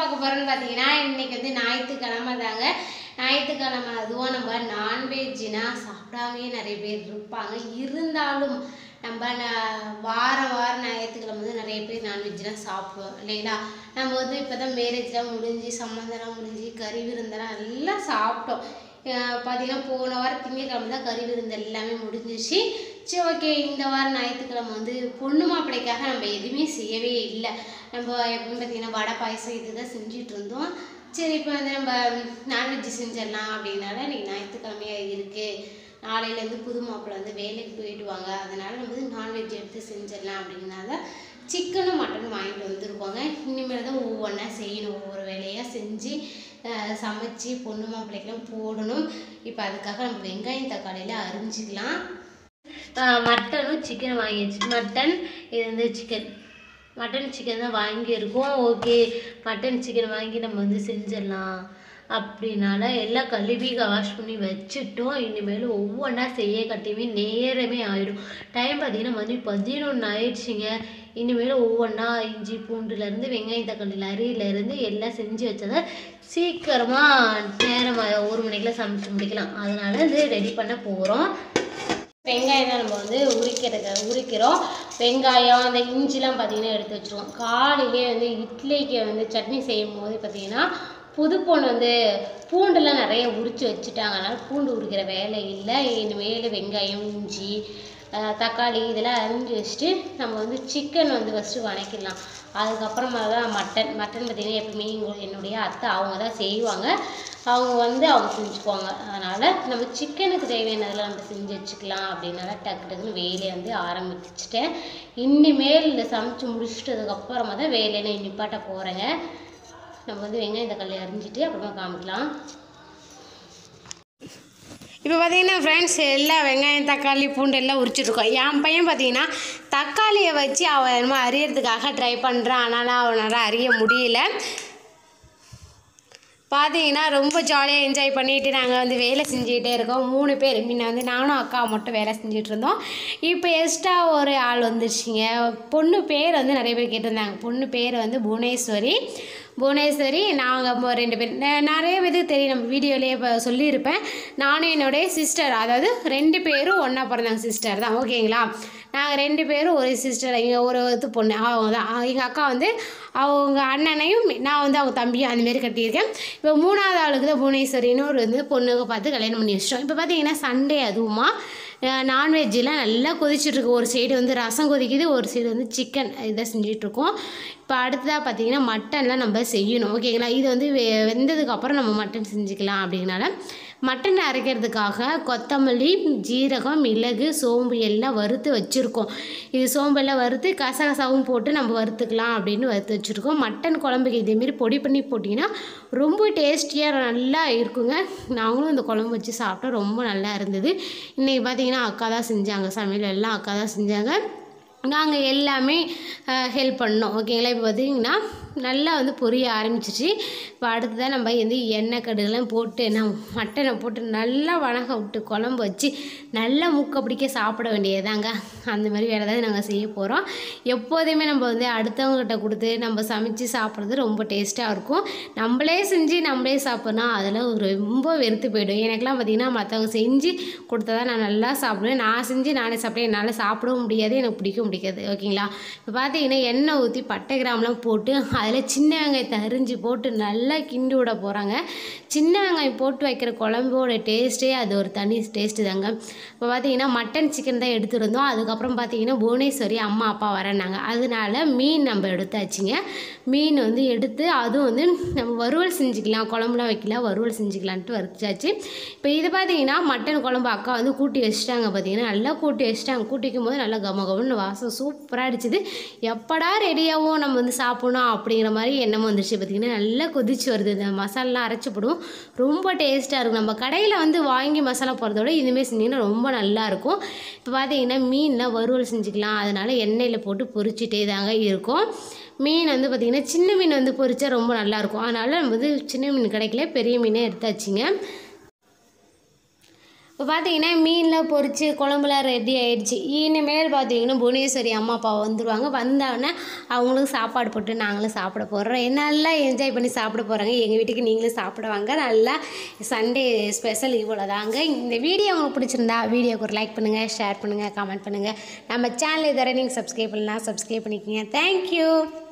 பார்க்க போகிறோன்னு பார்த்தீங்கன்னா இன்னைக்கு வந்து ஞாயிற்றுக்கிழமை தாங்க ஞாயிற்றுக்கிழமை அதுவும் நம்ம நான்வெஜ்னா சாப்பிடாமே நிறைய பேர் இருப்பாங்க இருந்தாலும் நம்ம ந- வாரம் வாரம் ஞாயிற்றுக்கிழமை வந்து நிறைய பேர் நான்வெஜ்லாம் சாப்பிடுவோம் இல்லைங்களா நம்ம வந்து இப்போ தான் மேரேஜ்லாம் முடிஞ்சு சம்மந்தம்லாம் முடிஞ்சு கறி விருந்தெல்லாம் எல்லாம் சாப்பிட்டோம் அஹ் பார்த்தீங்கன்னா போன வாரம் திங்கக்கிழமை தான் கறி விருந்து எல்லாமே முடிஞ்சிச்சு சரி ஓகே இந்த வாரம் ஞாயிற்றுக்கிழமை வந்து பொண்ணு மாப்பிள்ளைக்காக நம்ம எதுவுமே செய்யவே இல்லை நம்ம எப்பவும் பார்த்தீங்கன்னா வடை பாயசம் இதுதான் செஞ்சுட்டு இருந்தோம் சரி இப்போ வந்து நம்ம நான்வெஜ் செஞ்சிடலாம் அப்படின்னால இன்னைக்கு ஞாயிற்றுக்கிழமையாக இருக்குது நாளையிலேருந்து புது மாப்பிள்ளை வந்து வேலைக்கு போயிடுவாங்க அதனால் நம்ம வந்து நான்வெஜ் எடுத்து செஞ்சிடலாம் அப்படிங்கனால சிக்கனும் மட்டனும் வாங்கிட்டு வந்துருக்கோங்க இனிமேல் தான் ஒவ்வொன்றா செய்யணும் ஒவ்வொரு வேலையாக செஞ்சு அஹ், சமைச்சு பொண்ணு மாப்பிள்ளைக்கெல்லாம் போடணும் இப்போ அதுக்காக நம்ம வெங்காயம் தக்காளியில் அரிஞ்சிக்கலாம் மட்டனும் சிக்கன் வாங்கியாச்சு மட்டன் இது வந்து சிக்கன் மட்டன் சிக்கன் தான் வாங்கியிருக்கோம் ஓகே மட்டன் சிக்கன் வாங்கி நம்ம வந்து செஞ்சிடலாம் அப்படினால எல்லாம் கழுவி வாஷ் பண்ணி வச்சுட்டோம் இனிமேல் ஒவ்வொன்றா செய்ய கட்டியுமே நேரமே ஆயிடும் டைம் பார்த்தீங்கன்னா மணி பதினொன்று ஆயிடுச்சுங்க இனிமேல் ஒவ்வொன்றா இஞ்சி பூண்டுலேருந்து வெங்காயம் தக்காளி அரியிலேருந்து எல்லாம் செஞ்சு வச்சதை சீக்கிரமாக நேரம் ஒரு மணிக்கெலாம் சமைச்சு முடிக்கலாம் அதனால இது ரெடி பண்ண போகிறோம் வெங்காயம் தான் நம்ம வந்து உரிக்கிறது உரிக்கிறோம் வெங்காயம் அந்த இஞ்சிலாம் பார்த்தீங்கன்னா எடுத்து வச்சுருவோம் காலையிலே வந்து இட்லிக்கு வந்து சட்னி செய்யும் போது பார்த்தீங்கன்னா புது பொண்ணு வந்து பூண்டுலாம் நிறைய உரித்து வச்சுட்டாங்க அதனால் பூண்டு உரிக்கிற வேலை இல்லை இனிமேல் வெங்காயம் இஞ்சி அஹ், தக்காளி இதெல்லாம் அரிஞ்சு வச்சுட்டு நம்ம வந்து சிக்கன் வந்து ஃபஸ்ட்டு வதக்கிடலாம் அதுக்கப்புறமா தான் மட்டன் மட்டன் பார்த்திங்கன்னா எப்பவுமே எங்க- என்னுடைய அத்தை அவங்க தான் செய்வாங்க அவங்க வந்து அவங்க செஞ்சுக்குவாங்க அதனால் நம்ம சிக்கனுக்கு தேவையானதெல்லாம் நம்ம செஞ்சு வச்சுக்கலாம் அப்படின்னால டக்கு டக்குன்னு வேலையை வந்து ஆரம்பிச்சிட்டேன் இனிமேல் இந்த சமைச்சு முடிச்சிட்டதுக்கப்புறமா தான் வேலையை நிப்பாட்ட போகிறேங்க நம்ம வந்து வெங்காயம் தக்காளி அரிஞ்சிட்டு அப்புறமா காமிக்கலாம் இப்போ பார்த்தீங்கன்னா ஃப்ரெண்ட்ஸ் எல்லாம் வெங்காயம் தக்காளி பூண்டு எல்லாம் உரிச்சிட்ருக்கோம் என் பையன் பார்த்தீங்கன்னா தக்காளியை வச்சு அவன் என்னமோ அறியறதுக்காக ட்ரை பண்ணுறான் ஆனால் அவனால் அறிய முடியல பார்த்தீங்கன்னா ரொம்ப ஜாலியாக என்ஜாய் பண்ணிட்டு நாங்கள் வந்து வேலை செஞ்சுக்கிட்டே இருக்கோம் மூணு பேர் முன்ன வந்து நானும் அக்கா மட்டும் வேலை செஞ்சுட்டு இருந்தோம் இப்போ எக்ஸ்ட்ரா ஒரு ஆள் வந்துருச்சுங்க பொண்ணு பேர் வந்து நிறைய பேர் கேட்டிருந்தாங்க பொண்ணு பேர் வந்து புவனேஸ்வரி புவனேஸ்வரி நாங்கள் ரெண்டு பேர் நெ- நிறைய பேருக்கு தெரியும் நம்ம வீடியோலேயே இப்போ சொல்லியிருப்பேன் நானும் என்னுடைய சிஸ்டர் அதாவது ரெண்டு பேரும் ஒன்றா பிறந்தாங்க சிஸ்டர் தான் ஓகேங்களா நாங்கள் ரெண்டு பேரும் ஒரு சிஸ்டர் இங்கே ஒரு இது பொண்ணு அவங்க தான் எங்கள் அக்கா வந்து அவங்க அண்ணனையும் நான் வந்து அவங்க தம்பியும் அந்தமாரி கட்டியிருக்கேன் இப்போ மூணாவது ஆளுக்கு தான் புவனேஸ்வரின்னு ஒரு வந்து பொண்ணுங்க பார்த்து கல்யாணம் பண்ணி வச்சிட்டோம் இப்போ பார்த்தீங்கன்னா சண்டே அதுவுமா நான்வெஜ்ஜெலாம் நல்லா கொதிச்சிட்ருக்கு ஒரு சைடு வந்து ரசம் கொதிக்குது ஒரு சைடு வந்து சிக்கன் இதை செஞ்சிட்ருக்கோம் இப்போ அடுத்ததாக பார்த்தீங்கன்னா மட்டன்லாம் நம்ம செய்யணும் ஓகேங்களா இது வந்து வெ வெந்ததுக்கப்புறம் நம்ம மட்டன் செஞ்சுக்கலாம் அப்படிங்கனால மட்டன் அரைக்கிறதுக்காக கொத்தமல்லி ஜீரகம் மிளகு சோம்பு எல்லாம் வறுத்து வச்சுருக்கோம் இது சோம்பெல்லாம் வறுத்து கசகசாவும் போட்டு நம்ம வறுத்துக்கலாம் அப்படின்னு வறுத்து வச்சுருக்கோம் மட்டன் குழம்புக்கு இதேமாரி பொடி பண்ணி போட்டிங்கன்னா ரொம்ப டேஸ்டியாக நல்லா இருக்குங்க நாங்களும் இந்த குழம்பு வச்சு சாப்பிட்டோம் ரொம்ப நல்லா இருந்தது இன்றைக்கி பார்த்தீங்கன்னா அக்கா தான் செஞ்சாங்க சமையல் எல்லாம் அக்கா தான் செஞ்சாங்க நாங்கள் எல்லாமே ஹெல்ப் பண்ணோம் ஓகேங்களா இப்போ பார்த்தீங்கன்னா நல்லா வந்து பொரிய ஆரம்பிச்சிச்சு இப்போ அடுத்ததான் நம்ம வந்து எண்ணெய் கடுகுலாம் போட்டு நான் மட்டனை போட்டு நல்லா வணங்க விட்டு குழம்பு வச்சு நல்லா முக்க பிடிக்க சாப்பிட வேண்டியதாங்க அந்த மாதிரி வேறு ஏதாவது நாங்கள் செய்ய போகிறோம் எப்போதுமே நம்ம வந்து அடுத்தவங்ககிட்ட கொடுத்து நம்ம சமைச்சு சாப்பிட்றது ரொம்ப டேஸ்ட்டாக இருக்கும் நம்மளே செஞ்சு நம்மளே சாப்பிட்றோம் அதில் ஒரு ரொம்ப வெறுத்து போயிடும் எனக்கெல்லாம் பார்த்திங்கன்னா மற்றவங்க செஞ்சு கொடுத்தா தான் நான் நல்லா சாப்பிடுவேன் நான் செஞ்சு நானே சாப்பிட்டேன் என்னால் சாப்பிடவும் முடியாது எனக்கு பிடிக்கவும் பிடிக்காது ஓகேங்களா இப்போ பார்த்தீங்கன்னா எண்ணெய் ஊற்றி பட்டை கிராம்லாம் போட்டு அதில் சின்ன வெங்காயத்தை அரிஞ்சு போட்டு நல்லா கிண்டி விட போகிறாங்க சின்ன வெங்காயம் போட்டு வைக்கிற குழம்போட டேஸ்ட்டே அது ஒரு தனி டேஸ்ட்டு தாங்க இப்போ பார்த்தீங்கன்னா மட்டன் சிக்கன் தான் எடுத்துருந்தோம் அதுக்கப்புறம் பார்த்தீங்கன்னா புவனேஸ்வரி அம்மா அப்பா வரேன்னாங்க அதனால மீன் நம்ம எடுத்தாச்சுங்க மீன் வந்து எடுத்து அதுவும் வந்து நம்ம வறுவல் செஞ்சுக்கலாம் குழம்புலாம் வைக்கலாம் வறுவல் செஞ்சுக்கலான்ட்டு வறுத்தாச்சு இப்போ இது பார்த்தீங்கன்னா மட்டன் குழம்பு அக்கா வந்து கூட்டி வச்சுட்டாங்க பார்த்தீங்கன்னா நல்லா கூட்டி வச்சுட்டாங்க கூட்டிக்கும் போது நல்லா கம கமன்னு வாசம் சூப்பராக அடிச்சுது எப்படா ரெடியாகவும் நம்ம வந்து சாப்பிடணும் அப்படிங்கிற மாதிரி எண்ணம் வந்துருச்சு பார்த்தீங்கன்னா நல்லா கொதிச்சு வருது இந்த மசாலாலாம் அரைச்சி போடுவோம் ரொம்ப டேஸ்ட்டாக இருக்கும் நம்ம கடையில் வந்து வாங்கி மசாலா போடுறதோட இதுமாரி செஞ்சிங்கன்னா ரொம்ப நல்லாயிருக்கும் இப்போ பார்த்தீங்கன்னா மீன்லாம் வறுவல் செஞ்சுக்கலாம் அதனால் எண்ணெயில் போட்டு பொரிச்சிட்டே தாங்க இருக்கும் மீன் வந்து பார்த்திங்கன்னா சின்ன மீன் வந்து பொரிச்சா ரொம்ப நல்லாயிருக்கும் அதனால் நம்ம வந்து சின்ன மீன் கிடைக்கல பெரிய மீனே எடுத்தாச்சுங்க இப்போ பார்த்தீங்கன்னா மீன்லாம் பொரிச்சு குழம்புலாம் ரெடி ஆயிடுச்சு இனிமேல் பார்த்தீங்கன்னா புவனேஸ்வரி அம்மா அப்பா வந்துடுவாங்க வந்தோடனே அவங்களுக்கு சாப்பாடு போட்டு நாங்களும் சாப்பிட போகிறோம் நல்லா என்ஜாய் பண்ணி சாப்பிட போகிறாங்க எங்கள் வீட்டுக்கு நீங்களும் சாப்பிட வாங்க நல்லா சண்டே ஸ்பெஷல் இவ்வளோ தாங்க இந்த வீடியோ உங்களுக்கு பிடிச்சிருந்தா வீடியோக்கு ஒரு லைக் பண்ணுங்கள் ஷேர் பண்ணுங்கள் கமெண்ட் பண்ணுங்கள் நம்ம சேனல் இதர நீங்கள் சப்ஸ்கிரைப் பண்ணலாம் சப்ஸ்கிரைப் பண்ணிக்கோங்க தேங்க்யூ